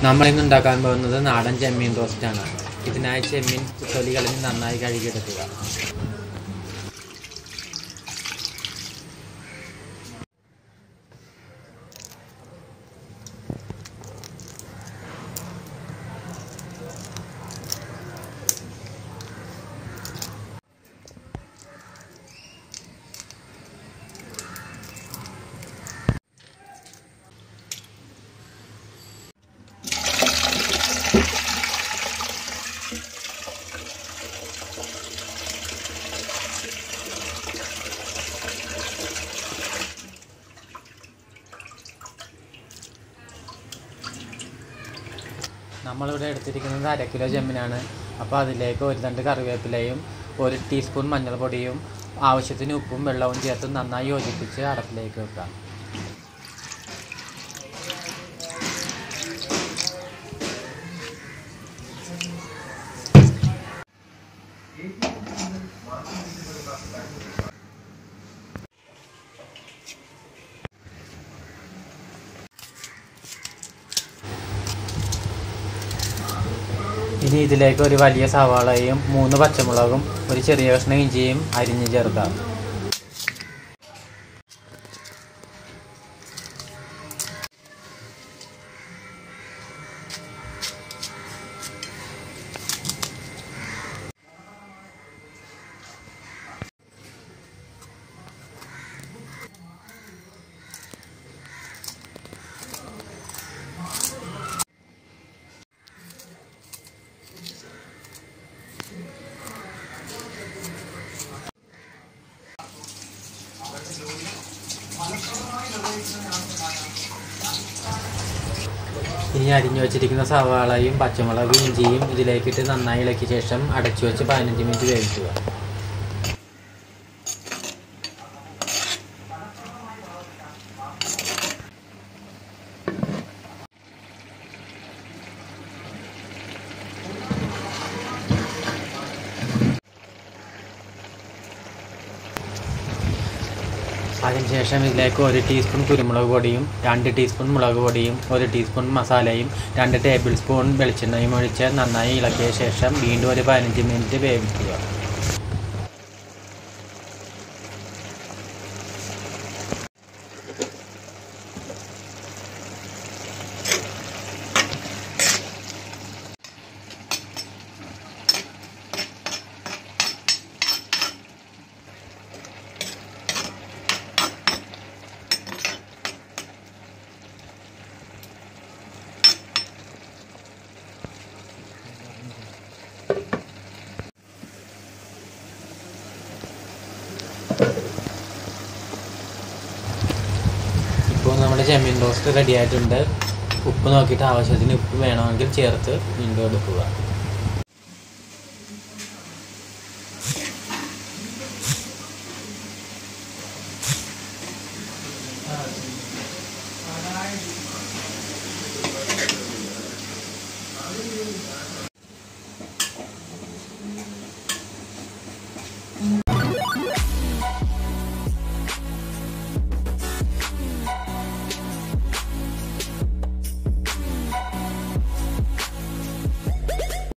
നമ്മളിന്ന് ഉണ്ടാക്കാൻ പോകുന്നത് നാടൻ ചെമ്മീൻ റോസ്റ്റാണ് ഇതിനായി ചെമ്മീൻ തൊലി കളഞ്ഞ് നന്നായി കഴുകിയെടുക്കുക നമ്മളിവിടെ എടുത്തിരിക്കുന്നത് അര കിലോ ചെമ്മീനാണ് അപ്പോൾ അതിലേക്ക് ഒരു രണ്ട് കറിവേപ്പിലയും ഒരു ടീസ്പൂൺ മഞ്ഞൾപ്പൊടിയും ആവശ്യത്തിന് ഉപ്പും വെള്ളവും ചേർത്ത് നന്നായി യോജിപ്പിച്ച് അടപ്പിലേക്ക് വെക്കാം ഇനി ഇതിലേക്ക് ഒരു വലിയ സവാളയും മൂന്ന് പച്ചമുളകും ഒരു ചെറിയ കഷ്ണം ഇഞ്ചിയും അരിഞ്ഞ് ചേർക്കാം ഇനി അരിഞ്ഞു വെച്ചിരിക്കുന്ന സവാളയും പച്ചമുളകും ഇഞ്ചിയും ഇതിലേക്കിട്ട് നന്നായി ഇളക്കിയ ശേഷം അടച്ചു വെച്ച് പതിനഞ്ച് മിനിറ്റ് വേവിക്കുക അതിനുശേഷം ഇതിലേക്ക് ഒരു ടീസ്പൂൺ കുരുമുളക് പൊടിയും രണ്ട് ടീസ്പൂൺ മുളക് പൊടിയും ഒരു ടീസ്പൂൺ മസാലയും രണ്ട് ടേബിൾ സ്പൂൺ വെളിച്ചെണ്ണയും ഒഴിച്ച് നന്നായി ഇളക്കിയ ശേഷം വീണ്ടും ഒരു പതിനഞ്ച് മിനിറ്റ് വേവിക്കുക ഇപ്പോൾ നമ്മുടെ ചെമ്മീൻ റോസ്റ്റ് റെഡി ആയിട്ടുണ്ട് ഉപ്പ് നോക്കിയിട്ട് ആവശ്യത്തിന് ഉപ്പ് വേണമെങ്കിൽ ചേർത്ത് വീണ്ടും എടുക്കുക